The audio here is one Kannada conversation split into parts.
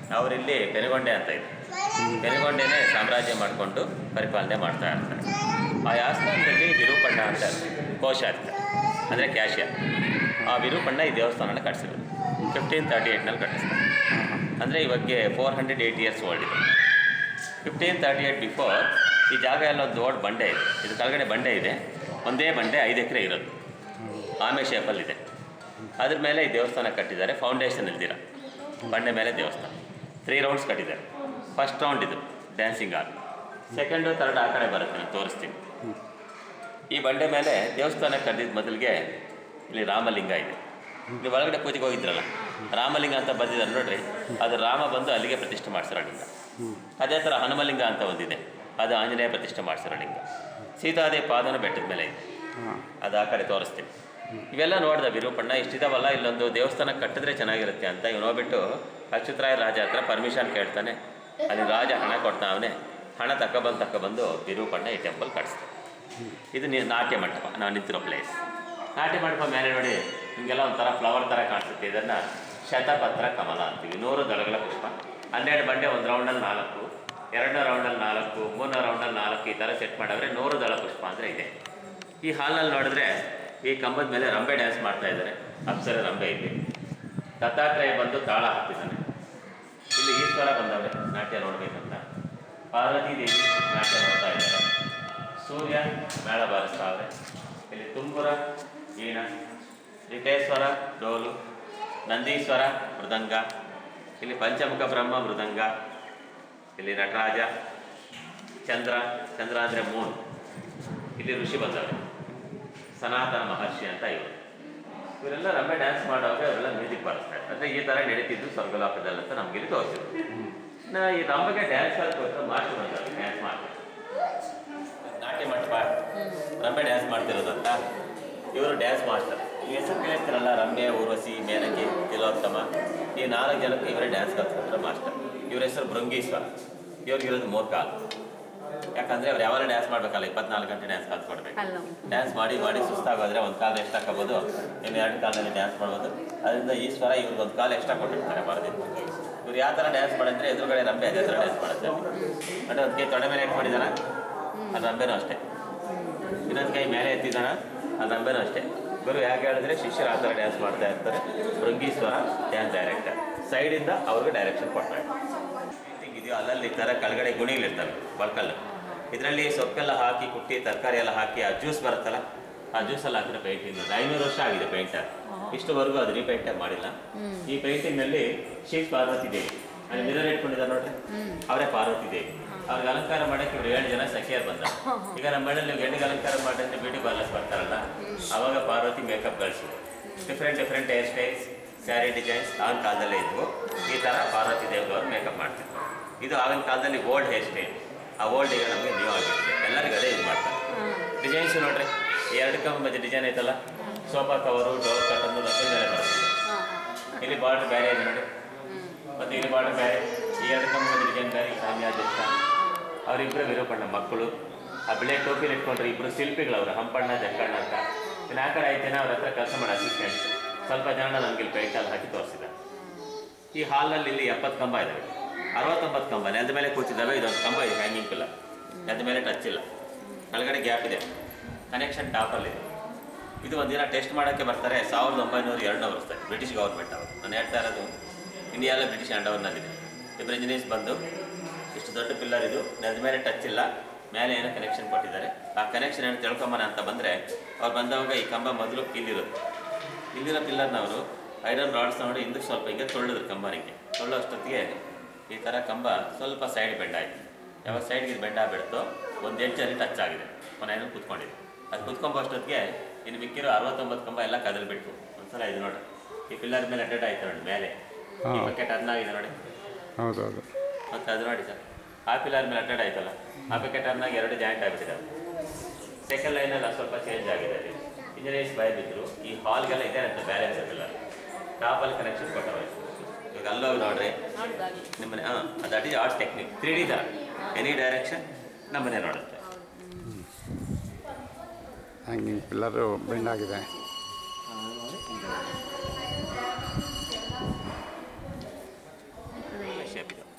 ಅವರಿಲ್ಲಿ ಪೆನುಗೊಂಡೆ ಅಂತ ಇದೆ ಪೆನುಗೊಂಡೆನೇ ಸಾಮ್ರಾಜ್ಯ ಮಾಡಿಕೊಂಡು ಪರಿಪಾಲನೆ ಮಾಡ್ತಾ ಇರ್ತಾರೆ ಆ ಆಸ್ಥಾನದಲ್ಲಿ ವಿರೂಪಣ್ಣ ಅಂತ ಕೋಶ ಇರ್ತಾರೆ ಅಂದರೆ ಕ್ಯಾಶಿಯರ್ ಆ ವಿರೂಪಣ್ಣ ಈ ದೇವಸ್ಥಾನನ ಕಟ್ಟಿಸಿದ್ರು ಫಿಫ್ಟೀನ್ ತರ್ಟಿ ಏಯ್ಟ್ನಲ್ಲಿ ಕಟ್ಟಿಸ್ತಾರೆ ಅಂದರೆ ಇವಾಗೆ four hundred eight years old ಇದೆ ಫಿಫ್ಟೀನ್ ತರ್ಟಿ ಏಯ್ಟ್ ಬಿಫೋರ್ ಈ ಜಾಗ ಎಲ್ಲ ಒಂದು ದೊಡ್ಡ ಬಂಡೆ ಇದೆ ಇದು ಕೆಳಗಡೆ ಬಂಡೆ ಇದೆ ಒಂದೇ ಬಂಡೆ ಐದು ಎಕರೆ ಇರೋದು ಆಮೆ ಶೇಪಲ್ಲಿದೆ ಅದ್ರ ಮೇಲೆ ಈ ದೇವಸ್ಥಾನ ಕಟ್ಟಿದ್ದಾರೆ ಫೌಂಡೇಶನ್ ಇಲ್ದಿರ ಬಂಡೆ ಮೇಲೆ ದೇವಸ್ಥಾನ ತ್ರೀ ರೌಂಡ್ಸ್ ಕಟ್ಟಿದ್ದಾರೆ ಫಸ್ಟ್ ರೌಂಡ್ ಇದು ಡ್ಯಾನ್ಸಿಂಗ್ ಹಾಲ್ ಸೆಕೆಂಡು ತರ್ಡ್ ಆ ಕಡೆ ಬರುತ್ತೆ ನಾನು ತೋರಿಸ್ತೀನಿ ಈ ಬಂಡೆ ಮೇಲೆ ದೇವಸ್ಥಾನ ಕಟ್ಟಿದ ಮೊದಲಿಗೆ ಇಲ್ಲಿ ರಾಮಲಿಂಗ ಇದೆ ನೀವು ಒಳಗಡೆ ಪೂಜೆಗೆ ಹೋಗಿದ್ರಲ್ಲ ರಾಮಲಿಂಗ ಅಂತ ಬಂದಿದ್ದಾರೆ ನೋಡ್ರಿ ಅದು ರಾಮ ಬಂದು ಅಲ್ಲಿಗೆ ಪ್ರತಿಷ್ಠೆ ಮಾಡಿಸಿರೋ ಲಿಂಗ ಅದೇ ಥರ ಹನುಮಲಿಂಗ ಅಂತ ಒಂದಿದೆ ಅದು ಆಂಜನೇಯ ಪ್ರತಿಷ್ಠೆ ಮಾಡಿಸಿರೋ ಲಿಂಗ ಸೀತಾದೇವಿ ಪಾದನ ಬೆಟ್ಟದ ಮೇಲೆ ಇದೆ ಹಾಂ ಅದು ಆ ಕಡೆ ತೋರಿಸ್ತೀನಿ ಇವೆಲ್ಲ ನೋಡ್ದೆ ವಿರೂಪಣ್ಣ ಇಷ್ಟಿದಾವಲ್ಲ ಇಲ್ಲೊಂದು ದೇವಸ್ಥಾನ ಕಟ್ಟಿದ್ರೆ ಚೆನ್ನಾಗಿರುತ್ತೆ ಅಂತ ಇವ್ ನೋಡ್ಬಿಟ್ಟು ಅಚ್ಯುತರಾಯ ರಾಜ ಹತ್ರ ಪರ್ಮಿಷನ್ ಕೇಳ್ತಾನೆ ಅಲ್ಲಿ ರಾಜ ಹಣ ಕೊಡ್ತಾವನೆ ಹಣ ತಗೊಬಂದು ತಗೊಬಂದು ವಿರೂಪಣ್ಣ ಈ ಟೆಂಪಲ್ ಕಟ್ಟಿಸ್ತಾರೆ ಇದು ನೀ ನಾಟ್ಯ ಮಂಟಪ ನಾವು ನಿಂತಿರೋ ಪ್ಲೇಸ್ ನಾಟ್ಯ ಮಂಟಪ ಮೇಲೆ ನೋಡಿ ನಿಮಗೆಲ್ಲ ಒಂಥರ ಫ್ಲವರ್ ಥರ ಕಾಣಿಸುತ್ತೆ ಇದನ್ನು ಶತಪತ್ರ ಕಮಲ ಅಂತೀವಿ ನೂರು ದಳಗಳ ಪುಷ್ಪ ಹನ್ನೆರಡು ಬಂಡೆ ಒಂದು ರೌಂಡಲ್ಲಿ ನಾಲ್ಕು ಎರಡನೇ ರೌಂಡಲ್ಲಿ ನಾಲ್ಕು ಮೂರನೇ ರೌಂಡಲ್ಲಿ ನಾಲ್ಕು ಈ ಥರ ಸೆಟ್ ಮಾಡಿದ್ರೆ ನೂರು ದಳ ಪುಷ್ಪ ಅಂದರೆ ಇದೆ ಈ ಹಾಲ್ನಲ್ಲಿ ನೋಡಿದ್ರೆ ಈ ಕಂಬದ ಮೇಲೆ ರಂಬೆ ಡ್ಯಾನ್ಸ್ ಮಾಡ್ತಾ ಇದ್ದಾರೆ ಅಪ್ಸರ ರಂಬೆ ಇಲ್ಲಿ ದತ್ತಾತ್ರೇಯ ಬಂದು ತಾಳ ಹಾಕ್ತಿದ್ದಾನೆ ಇಲ್ಲಿ ಈಶ್ವರ ಬಂದವ್ರೆ ನಾಟ್ಯ ನೋಡ್ಬೇಕಂತ ಪಾರ್ವತಿ ದೇವಿ ನಾಟ್ಯ ನೋಡ್ತಾ ಇದ್ದಾರೆ ಸೂರ್ಯ ಮೇಳ ಬಾರಿಸ್ತಾವ್ರೆ ಇಲ್ಲಿ ತುಂಬುರ ವೀಣ ರಿಟೇಶ್ವರ ಡೋಲು ನಂದೀಶ್ವರ ಮೃದಂಗ ಇಲ್ಲಿ ಪಂಚಮುಖ ಬ್ರಹ್ಮ ಮೃದಂಗ ಇಲ್ಲಿ ನಟರಾಜ ಚಂದ್ರ ಚಂದ್ರ ಅಂದರೆ ಮೂನ್ ಇಲ್ಲಿ ಋಷಿ ಬಂದವರು ಸನಾತನ ಮಹರ್ಷಿ ಅಂತ ಇವರು ಇವರೆಲ್ಲ ರಂಬೆ ಡ್ಯಾನ್ಸ್ ಮಾಡೋವಾಗ ಅವರೆಲ್ಲ ಮ್ಯೂಸಿಕ್ ಬಾರಿಸ್ತಾರೆ ಅಂದರೆ ಈ ಥರ ನಡೀತಿದ್ದು ಸ್ವರ್ಗಲೋಕದಲ್ಲಿ ಅಂತ ನಮ್ಗೆ ಇಲ್ಲಿ ತೋರಿಸಿದ್ರು ನಾ ಈ ರಂಬೆಗೆ ಡ್ಯಾನ್ಸ್ ಕಲ್ತು ಮಾಸ್ಟರ್ ಬಂದವರು ಡ್ಯಾನ್ಸ್ ಮಾಡ್ತಾರೆ ನಾಟ್ಯ ಮಂಟಪ ರಂಬೆ ಡ್ಯಾನ್ಸ್ ಮಾಡ್ತಿರೋದು ಅಂತ ಇವರು ಡ್ಯಾನ್ಸ್ ಮಾಸ್ಟರ್ ಈ ಹೆಸರು ಕೇಳ್ತಿರಲ್ಲ ರಂಬೆ ಊರ್ವಶಿ ಮೇನಕೆ ತಿಲೋತ್ತಮ ಈ ನಾಲ್ಕು ಜನಕ್ಕೆ ಇವರೇ ಡ್ಯಾನ್ಸ್ ಕಲ್ತ್ಕೊತಾರೆ ಮಾಸ್ಟರ್ ಇವ್ರ ಹೆಸರು ಭೃಂಗೀಶ್ವರ ಇವ್ರಿಗಿರೋದು ಮೂರು ಕಾಲು ಯಾಕಂದ್ರೆ ಅವ್ರು ಯಾವಾಗ ಡ್ಯಾನ್ಸ್ ಮಾಡ್ಬೇಕಲ್ಲ ಇಪ್ಪತ್ನಾಲ್ಕು ಗಂಟೆ ಡ್ಯಾನ್ಸ್ ಕಲ್ತ್ಕೊಡ್ಬೇಕು ಅಲ್ಲ ಡ್ಯಾನ್ಸ್ ಮಾಡಿ ಮಾಡಿ ಸುಸ್ತಾಗೋದ್ರೆ ಒಂದು ಕಾಲು ಎಕ್ಸ್ಟ್ರಾ ಹಾಕೋಬೋದು ಇನ್ನು ಎರಡು ಕಾಲದಲ್ಲಿ ಡ್ಯಾನ್ಸ್ ಮಾಡ್ಬೋದು ಅದರಿಂದ ಈಶ್ವರ ಇವ್ರಿಗೆ ಒಂದು ಕಾಲು ಎಕ್ಸ್ಟ್ರಾ ಕೊಟ್ಟಿರ್ತಾರೆ ಮರದಿಂದ ಇವ್ರು ಯಾವ ಥರ ಡ್ಯಾನ್ಸ್ ಮಾಡಿದ್ರೆ ಎದುರುಗಡೆ ರಂಬೆ ಅದೇ ಥರ ಡ್ಯಾನ್ಸ್ ಮಾಡುತ್ತೆ ಅಂದರೆ ಒಂದು ಕೈ ತೊಡೆ ಮೇಲೆ ಇಟ್ಕೊಂಡಿದ್ದಾನ ಅದು ರಂಬೆನೂ ಅಷ್ಟೇ ಇನ್ನೊಂದು ಕೈ ಮೇಲೆ ಎತ್ತಿದ್ದಾನ ಅದು ರಂಬೆನೂ ಅಷ್ಟೇ ಗುರು ಯಾಕೆ ಹೇಳಿದ್ರೆ ಶಿಷ್ಯರು ಆ ಥರ ಡ್ಯಾನ್ಸ್ ಮಾಡ್ತಾ ಇರ್ತಾರೆ ಭೃಂಗೀಶ್ವರ ಡ್ಯಾನ್ಸ್ ಡೈರೆಕ್ಟರ್ ಸೈಡಿಂದ ಅವ್ರಿಗೆ ಡೈರೆಕ್ಷನ್ ಕೊಡ್ತಾರೆ ಪೇಂಟಿಂಗ್ ಇದೆಯೋ ಅಲ್ಲಲ್ಲಿ ಈ ಥರ ಕೆಳಗಡೆ ಗುಣಿಗಳಿರ್ತವೆ ಒಳಕಲ್ಲು ಇದರಲ್ಲಿ ಸೊಪ್ಪೆಲ್ಲ ಹಾಕಿ ಕುಟ್ಟಿ ತರಕಾರಿ ಎಲ್ಲ ಹಾಕಿ ಆ ಜ್ಯೂಸ್ ಬರುತ್ತಲ್ಲ ಆ ಜ್ಯೂಸಲ್ಲಿ ಹಾಕಿರೋ ಪೇಂಟಿಂಗ್ ಐನೂರು ವರ್ಷ ಆಗಿದೆ ಪೇಂಟರ್ ಇಷ್ಟುವರೆಗೂ ಅದು ರೀಪೇಂಟೇ ಮಾಡಿಲ್ಲ ಈ ಪೇಂಟಿಂಗ್ನಲ್ಲಿ ಶಿವ ಪಾರ್ವತಿ ದೇವಿ ಅಲ್ಲಿ ಮಿರರ್ ಇಟ್ಕೊಂಡಿದ್ದಾರೆ ನೋಡ್ರಿ ಅವರೇ ಪಾರ್ವತಿ ದೇವಿ ಅವ್ರಿಗೆ ಅಲಂಕಾರ ಮಾಡಕ್ಕೆ ಇವ್ರು ಏಳು ಜನ ಸಖಿಯರು ಬಂದ ಈಗ ನಮ್ಮ ಮನೇಲಿ ನೀವು ಹೆಣ್ಣಿಗೆ ಅಲಂಕಾರ ಮಾಡಿದ್ರೆ ಬ್ಯೂಟಿ ಪಾರ್ಲರ್ಸ್ ಬರ್ತಾರಲ್ಲ ಅವಾಗ ಪಾರ್ವತಿ ಮೇಕಪ್ ಗಳಿಸಿ different different hair styles sari designs ಆಗಿನ ಕಾಲದಲ್ಲೇ ಇದ್ವು ಈ ಥರ ಪಾರ್ವತಿ ದೇವರು ಮೇಕಪ್ ಮಾಡ್ತಿದ್ರು ಇದು ಆಗಿನ ಕಾಲದಲ್ಲಿ ಓಲ್ಡ್ ಹೇರ್ ಸ್ಟೈಲ್ ಆ ಓಲ್ಡ್ ಈಗ ನಮಗೆ ನ್ಯೂ ಆಗಿರುತ್ತೆ ಎಲ್ಲರಿಗೂ ಅದೇ ಯೂಸ್ ಮಾಡ್ತಾರೆ ಡಿಸೈನ್ಸ್ ನೋಡ್ರಿ ಈ ಎರಡು ಕಂಬ ಡಿಸೈನ್ ಐತಲ್ಲ ಸೋಫಾ ಕವರು ಡೋರ್ ಕಟ್ಟನ್ನು ಬೇರೆ ಬರುತ್ತೆ ಇಲ್ಲಿ ಬಾರ್ಡರ್ ಬೇರೆ ಇದೆ ನೋಡಿ ಮತ್ತು ಇಲ್ಲಿ ಬಾರ್ಡರ್ ಬೇರೆ ಈ ಎರಡು ಕಂಬ ಡಿಸೈನ್ ಬೇರೆ ಸಾಮ್ಯಾಧ್ಯಕ್ಷ ಅವರಿಬ್ಬರು ವಿರೂಪಣ್ಣ ಮಕ್ಕಳು ಆ ಬಿಳೆ ಟೋಪಿಲಿ ಇಟ್ಕೊಂಡ್ರೆ ಇಬ್ಬರು ಶಿಲ್ಪಿಗಳು ಅವರು ಹಂಪಣ್ಣ ಜಕ್ಕಣ್ಣ ಅಂತ ಇನ್ನು ಆ ಕಡೆ ಐತೇನೆ ಅವ್ರ ಹತ್ರ ಕೆಲಸ ಮಾಡೋ ಅಸಿಸ್ಟೆಂಟ್ ಸ್ವಲ್ಪ ಜನ ನಮ್ಗೆ ಇಲ್ಲಿ ಪೇಂಟಲ್ಲಿ ಹಾಕಿ ತೋರಿಸಿದ್ದಾರೆ ಈ ಹಾಲ್ನಲ್ಲಿ ಇಲ್ಲಿ ಎಪ್ಪತ್ತು ಕಂಬ ಇದಾವೆ ಅರವತ್ತೊಂಬತ್ತು ಕಂಬ ನೆಲದ ಮೇಲೆ ಕೂತಿದ್ದಾವೆ ಇದೊಂದು ಕಂಬ ಇದೆ ಹ್ಯಾಂಗಿಂಗ್ ಪಿಲ್ಲ ನೆಲದ ಮೇಲೆ ಟಚ್ ಇಲ್ಲ ಕೆಳಗಡೆ ಗ್ಯಾಪ್ ಇದೆ ಕನೆಕ್ಷನ್ ಟಾಪಲ್ಲಿದೆ ಇದು ಒಂದಿನ ಟೆಸ್ಟ್ ಮಾಡೋಕ್ಕೆ ಬರ್ತಾರೆ ಸಾವಿರದ ಒಂಬೈನೂರ ಎರಡನೇ ವರ್ಷದಲ್ಲಿ ಬ್ರಿಟಿಷ್ ಗೌರ್ಮೆಂಟ್ ಅವರು ನಾನು ಹೇಳ್ತಾ ಇರೋದು ಇಂಡಿಯಾಲ್ಲ ಬ್ರಿಟಿಷ್ ಅಂಡರ್ನಲ್ಲಿದೆ ಇಬ್ಬರು ಇಂಜಿನಿಯರ್ಸ್ ಬಂದು ಇಷ್ಟು ದೊಡ್ಡ ಪಿಲ್ಲರ್ ಇದು ನೆಲದ ಮೇಲೆ ಟಚ್ ಇಲ್ಲ ಮೇಲೆ ಏನೋ ಕನೆಕ್ಷನ್ ಕೊಟ್ಟಿದ್ದಾರೆ ಆ ಕನೆಕ್ಷನ್ ಏನು ತಿಳ್ಕೊಂಬನ ಅಂತ ಬಂದರೆ ಅವ್ರು ಬಂದವಾಗ ಈ ಕಂಬ ಮೊದಲು ಇಲ್ಲಿರುತ್ತೆ ಇಲ್ಲಿರೋ ಪಿಲ್ಲರ್ನವರು ಐರನ್ ರಾಡ್ಸ್ ನೋಡಿ ಹಿಂದಕ್ಕೆ ಸ್ವಲ್ಪ ಹಿಂಗೆ ತೊಳ್ಳಿದ್ರು ಕಂಬನಿಗೆ ತೊಳ್ಳೋ ಅಷ್ಟೊತ್ತಿಗೆ ಈ ಥರ ಕಂಬ ಸ್ವಲ್ಪ ಸೈಡ್ ಬೆಂಡ್ ಆಯಿತು ಯಾವಾಗ ಸೈಡ್ಗೆ ಇದು ಬೆಂಡ್ ಆಗಿಬಿಡ್ತೋ ಒಂದು ಎಡ್ಜಲ್ಲಿ ಟಚ್ ಆಗಿದೆ ಮನೆಯನ್ನು ಕೂತ್ಕೊಂಡಿದೆ ಅದು ಕೂತ್ಕೊಂಬೋ ಅಷ್ಟೊತ್ತಿಗೆ ಇನ್ನು ಮಿಕ್ಕಿರೋ ಅರವತ್ತೊಂಬತ್ತು ಕಂಬ ಎಲ್ಲ ಕದಲ್ಬಿಟ್ಟು ಒಂದ್ಸಲ ಇದು ನೋಡಿ ಈ ಪಿಲ್ಲರ್ ಮೇಲೆ ಅಡ್ಡಾಡ್ ಆಯ್ತು ನೋಡಿ ಮೇಲೆ ಈ ಹಾ. ಬಕೆಟ್ ಅರ್ನಾಗಿದೆ ನೋಡಿ ಹೌದು ಹೌದು ಮತ್ತು ಅದು ನೋಡಿ ಸರ್ ಆ ಪಿಲ್ಲರ್ ಮೇಲೆ ಅಡ್ಡಾಡ್ ಆಯ್ತಲ್ಲ ಆ ಬಕೆಟ್ ಅರ್ನಾಗ ಎರಡು ಜಾಯಿಂಟ್ ಆಗಿಬಿಟ್ಟಿದ್ದಾವೆ ಸೆಕೆಂಡ್ ಲೈನೆಲ್ಲ ಸ್ವಲ್ಪ ಚೇಂಜ್ ಆಗಿದೆ ಅಲ್ಲಿ ಇಂಜಿನಿಯರ್ಸ್ ಬಯದಿದ್ರು ಈ ಹಾಲ್ಗೆಲ್ಲ ಇದೆ ಅಂತ ಬ್ಯಾಲೆನ್ಸ್ ಆಗಿಲ್ಲ ಟಾಪಲ್ಲಿ ಕನೆಕ್ಷನ್ ಕೊಟ್ಟವರು ಇವಾಗ ಅಲ್ಲೋಗಿ ನೋಡ್ರಿ ನೋಡ್ದಾಗಿ ನಿಮ್ಮನೆ ಹಾಂ that is art technique three D ಥರ ಎನಿ ಡೈರೆಕ್ಷನ್ ನಮ್ಮನೆ ನೋಡುತ್ತೆ ಹ್ಯಾಂಗಿಂಗ್ ಪಿಲ್ಲರು ಬೆಂಡ್ ಆಗಿದೆ ಶೇಪ್